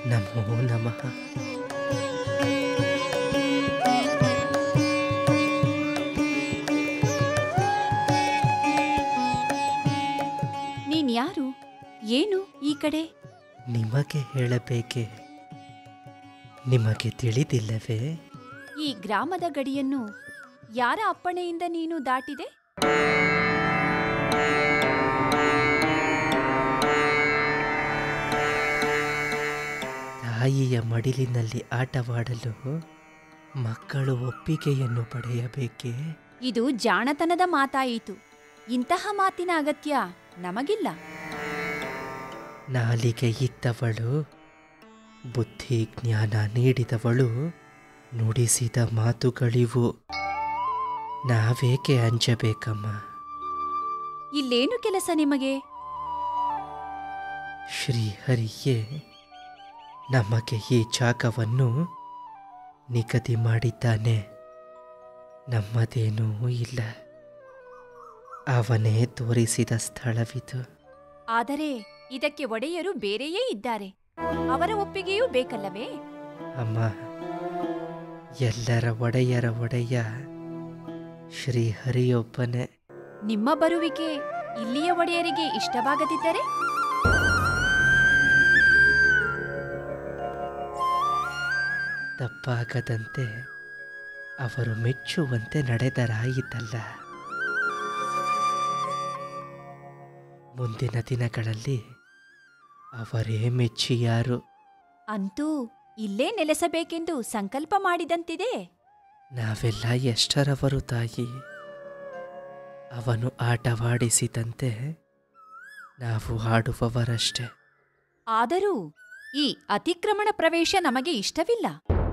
ನಮೋ ನಮಃ ನೀನ್ ಯಾರು ಏನು ಈ ಕಡೆ ನಿಮಗೆ ಹೇಳಬೇಕೆ ನಿಮಗೆ ತಿಳಿದಿಲ್ಲವೇ ಈ ಗ್ರಾಮದ ಗಡಿಯನ್ನು ಯಾರ ಅಪ್ಪಣೆಯಿಂದ ನೀನು ದಾಟಿದೆ ತಾಯಿಯ ಮಡಿಲಿನಲ್ಲಿ ಆಟವಾಡಲು ಮಕ್ಕಳು ಒಪ್ಪಿಗೆಯನ್ನು ಪಡೆಯಬೇಕೇ ಇದು ಜಾಣತನದ ಮಾತಾಯಿತು ಇಂತಹ ಮಾತಿನ ಅಗತ್ಯ ನಮಗಿಲ್ಲ ನಾಲಿಗೆ ಇದ್ದವಳು ಬುದ್ಧಿ ಜ್ಞಾನ ನೀಡಿದವಳು ನುಡಿಸಿದ ಮಾತುಗಳಿವು ನಾವೇಕೆ ಅಂಜಬೇಕಮ್ಮ ಇಲ್ಲೇನು ಕೆಲಸ ನಿಮಗೆ ಶ್ರೀಹರಿಯೇ ನಮಗೆ ಈ ಜಾಗವನ್ನು ನಿಗದಿ ಮಾಡಿದ್ದಾನೆ ನಮ್ಮದೇನೂ ಇಲ್ಲ ಅವನೇ ತೋರಿಸಿದ ಸ್ಥಳವಿದು ಆದರೆ ಇದಕ್ಕೆ ಒಡೆಯರು ಬೇರೆಯೇ ಇದ್ದಾರೆ ಅವರ ಒಪ್ಪಿಗೆಯೂ ಬೇಕಲ್ಲವೇ ಅಮ್ಮ ಎಲ್ಲರ ಒಡೆಯರ ಒಡೆಯ ಶ್ರೀಹರಿಯೊಬ್ಬನೇ ನಿಮ್ಮ ಬರುವಿಕೆ ಇಲ್ಲಿಯ ಒಡೆಯರಿಗೆ ಇಷ್ಟವಾಗದಿದ್ದರೆ ತಪ್ಪಾಗದಂತೆ ಅವರು ಮೆಚ್ಚುವಂತೆ ನಡೆದರಾಯಿತಲ್ಲ ಮುಂದಿನ ದಿನಗಳಲ್ಲಿ ಅವರೇ ಮೆಚ್ಚಿಯಾರು ಅಂತೂ ಇಲ್ಲೇ ನೆಲೆಸಬೇಕೆಂದು ಸಂಕಲ್ಪ ಮಾಡಿದಂತಿದೆ ನಾವೆಲ್ಲ ಎಷ್ಟರವರು ತಾಯಿ ಅವನು ಆಟವಾಡಿಸಿದಂತೆ ನಾವು ಆಡುವವರಷ್ಟೇ ಆದರೂ ಈ ಅತಿಕ್ರಮಣ ಪ್ರವೇಶ ನಮಗೆ ಇಷ್ಟವಿಲ್ಲ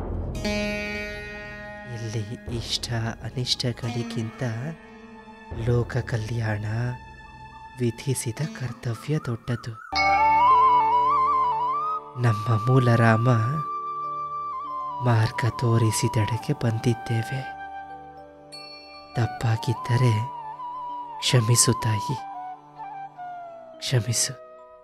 ಇಲ್ಲಿ ಇಷ್ಟ ಅನಿಷ್ಟಗಳಿಗಿಂತ ಲೋಕ ಕಲ್ಯಾಣ ವಿಧಿಸಿದ ಕರ್ತವ್ಯ ದೊಡ್ಡದು ನಮ್ಮ ಮೂಲರಾಮ ಮಾರ್ಗ ತೋರಿಸಿದೆಡೆಗೆ ಬಂದಿದ್ದೇವೆ ತಪ್ಪಾಗಿದ್ದರೆ ಕ್ಷಮಿಸು ತಾಯಿ ಕ್ಷಮಿಸು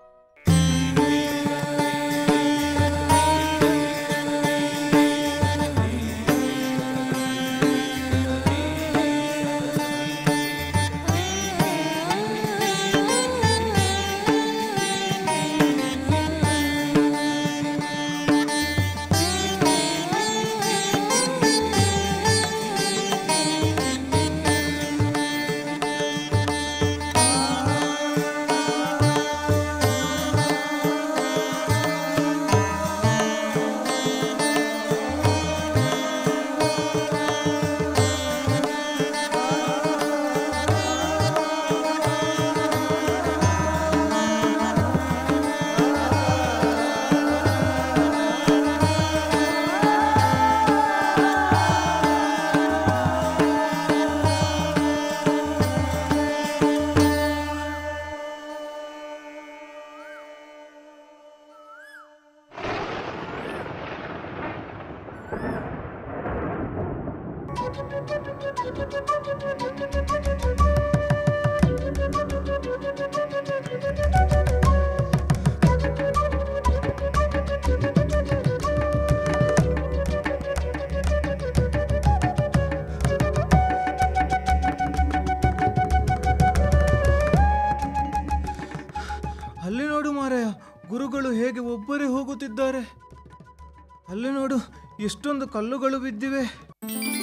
ಅಲ್ಲಿ ನೋಡು ಮಾರಾಯ ಗುರುಗಳು ಹೇಗೆ ಒಬ್ಬರೇ ಹೋಗುತ್ತಿದ್ದಾರೆ ಅಲ್ಲಿ ನೋಡು ಎಷ್ಟೊಂದು ಕಲ್ಲುಗಳು ಬಿದ್ದಿವೆ